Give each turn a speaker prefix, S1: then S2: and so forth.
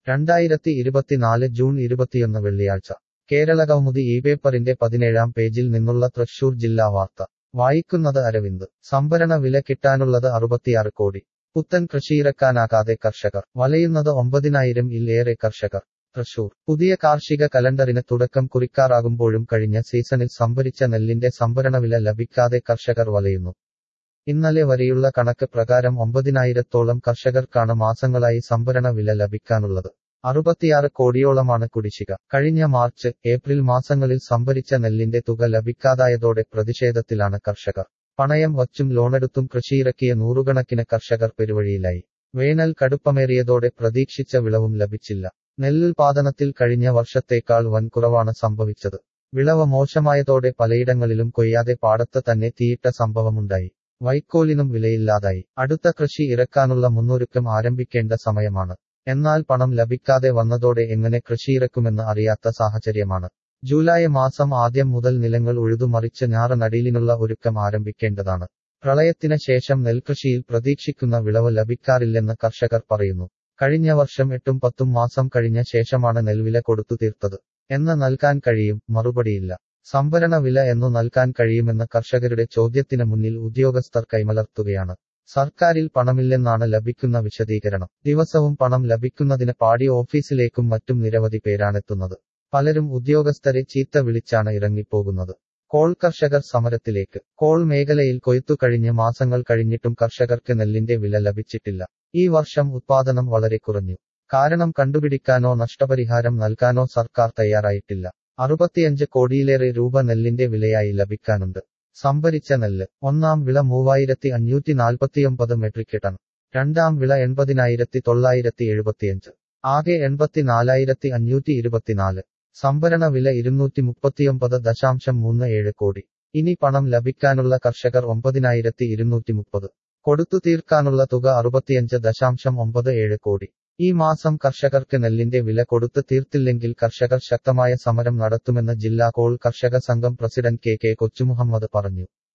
S1: രണ്ടായിരത്തി ഇരുപത്തിനാല് ജൂൺ ഇരുപത്തിയൊന്ന് വെള്ളിയാഴ്ച കേരള കൗമുദി ഈ പേപ്പറിന്റെ പതിനേഴാം പേജിൽ നിന്നുള്ള തൃശൂർ ജില്ലാ വാർത്ത വായിക്കുന്നത് അരവിന്ദ് സംഭരണ വില കിട്ടാനുള്ളത് അറുപത്തിയാറ് കോടി പുത്തൻ കൃഷിയിറക്കാനാകാതെ കർഷകർ വലയുന്നത് ഒമ്പതിനായിരം ഇൽ ഏറെ കർഷകർ തൃശൂർ പുതിയ കാർഷിക കലണ്ടറിന് തുടക്കം കുറിക്കാറാകുമ്പോഴും കഴിഞ്ഞ സീസണിൽ സംഭരിച്ച നെല്ലിന്റെ സംഭരണവില ലഭിക്കാതെ കർഷകർ വലയുന്നു ഇന്നലെ വരെയുള്ള കണക്ക് പ്രകാരം ഒമ്പതിനായിരത്തോളം കർഷകർക്കാണ് മാസങ്ങളായി സംഭരണ വില ലഭിക്കാനുള്ളത് അറുപത്തിയാറ് കോടിയോളമാണ് കുടിശ്ശിക കഴിഞ്ഞ മാർച്ച് ഏപ്രിൽ മാസങ്ങളിൽ സംഭരിച്ച നെല്ലിന്റെ തുക ലഭിക്കാതായതോടെ പ്രതിഷേധത്തിലാണ് കർഷകർ പണയം വച്ചും ലോണെടുത്തും കൃഷിയിറക്കിയ നൂറുകണക്കിന് കർഷകർ പെരുവഴിയിലായി വേനൽ കടുപ്പമേറിയതോടെ പ്രതീക്ഷിച്ച വിളവും ലഭിച്ചില്ല നെല്ലുൽപാദനത്തിൽ കഴിഞ്ഞ വർഷത്തേക്കാൾ വൻ കുറവാണ് സംഭവിച്ചത് വിളവ് മോശമായതോടെ പലയിടങ്ങളിലും കൊയ്യാതെ പാടത്ത് തന്നെ തീയിട്ട സംഭവമുണ്ടായി വൈക്കോലിനും വിലയില്ലാതായി അടുത്ത കൃഷി ഇറക്കാനുള്ള മുന്നൊരുക്കം ആരംഭിക്കേണ്ട സമയമാണ് എന്നാൽ പണം ലഭിക്കാതെ വന്നതോടെ എങ്ങനെ കൃഷിയിറക്കുമെന്ന് അറിയാത്ത സാഹചര്യമാണ് ജൂലൈ മാസം ആദ്യം മുതൽ നിലങ്ങൾ ഉഴുതുമറിച്ച് ഞാറനടിയിലിനുള്ള ഒരുക്കം ആരംഭിക്കേണ്ടതാണ് പ്രളയത്തിന് ശേഷം നെൽകൃഷിയിൽ പ്രതീക്ഷിക്കുന്ന വിളവ് ലഭിക്കാറില്ലെന്ന് കർഷകർ പറയുന്നു കഴിഞ്ഞ വർഷം എട്ടും പത്തും മാസം കഴിഞ്ഞ ശേഷമാണ് നെൽവില കൊടുത്തു തീർത്തത് എന്ന് നൽകാൻ കഴിയും മറുപടിയില്ല സംഭരണ വില എന്നു നൽകാൻ കഴിയുമെന്ന കർഷകരുടെ ചോദ്യത്തിന് മുന്നിൽ ഉദ്യോഗസ്ഥർ കൈമലർത്തുകയാണ് സർക്കാരിൽ പണമില്ലെന്നാണ് ലഭിക്കുന്ന വിശദീകരണം ദിവസവും പണം ലഭിക്കുന്നതിന് പാടി ഓഫീസിലേക്കും മറ്റും നിരവധി പേരാണെത്തുന്നത് പലരും ഉദ്യോഗസ്ഥരെ ചീത്ത വിളിച്ചാണ് ഇറങ്ങിപ്പോകുന്നത് കോൾ കർഷകർ സമരത്തിലേക്ക് കോൾ മേഖലയിൽ കൊയ്ത്തു കഴിഞ്ഞ് മാസങ്ങൾ കഴിഞ്ഞിട്ടും കർഷകർക്ക് നെല്ലിന്റെ വില ലഭിച്ചിട്ടില്ല ഈ വർഷം ഉത്പാദനം വളരെ കുറഞ്ഞു കാരണം കണ്ടുപിടിക്കാനോ നഷ്ടപരിഹാരം നൽകാനോ സർക്കാർ തയ്യാറായിട്ടില്ല അറുപത്തിയഞ്ച് കോടിയിലേറെ രൂപ നെല്ലിന്റെ വിലയായി ലഭിക്കാനുണ്ട് സംഭരിച്ച നെല്ല് ഒന്നാം വിള മൂവായിരത്തി അഞ്ഞൂറ്റി നാൽപ്പത്തിയൊമ്പത് മെട്രിക് ടൺ രണ്ടാം വിള എൺപതിനായിരത്തി തൊള്ളായിരത്തി എഴുപത്തിയഞ്ച് ആകെ എൺപത്തിനാലായിരത്തി അഞ്ഞൂറ്റി ഇരുപത്തിനാല് സംഭരണ വില ഇരുന്നൂറ്റി മുപ്പത്തിയൊമ്പത് ദശാംശം മൂന്ന് ഏഴ് കോടി ഇനി പണം ലഭിക്കാനുള്ള കർഷകർ ഒമ്പതിനായിരത്തി ഇരുന്നൂറ്റി മുപ്പത് കൊടുത്തു തീർക്കാനുള്ള തുക അറുപത്തിയഞ്ച് ദശാംശം ഒമ്പത് ഏഴ് കോടി ഈ മാസം കർഷകർക്ക് നെല്ലിന്റെ വില കൊടുത്തു തീർത്തില്ലെങ്കിൽ കർഷകർ ശക്തമായ സമരം നടത്തുമെന്ന് ജില്ലാ കോൾ കർഷക സംഘം പ്രസിഡന്റ് കെ കെ കൊച്ചുമുഹമ്മദ് പറഞ്ഞു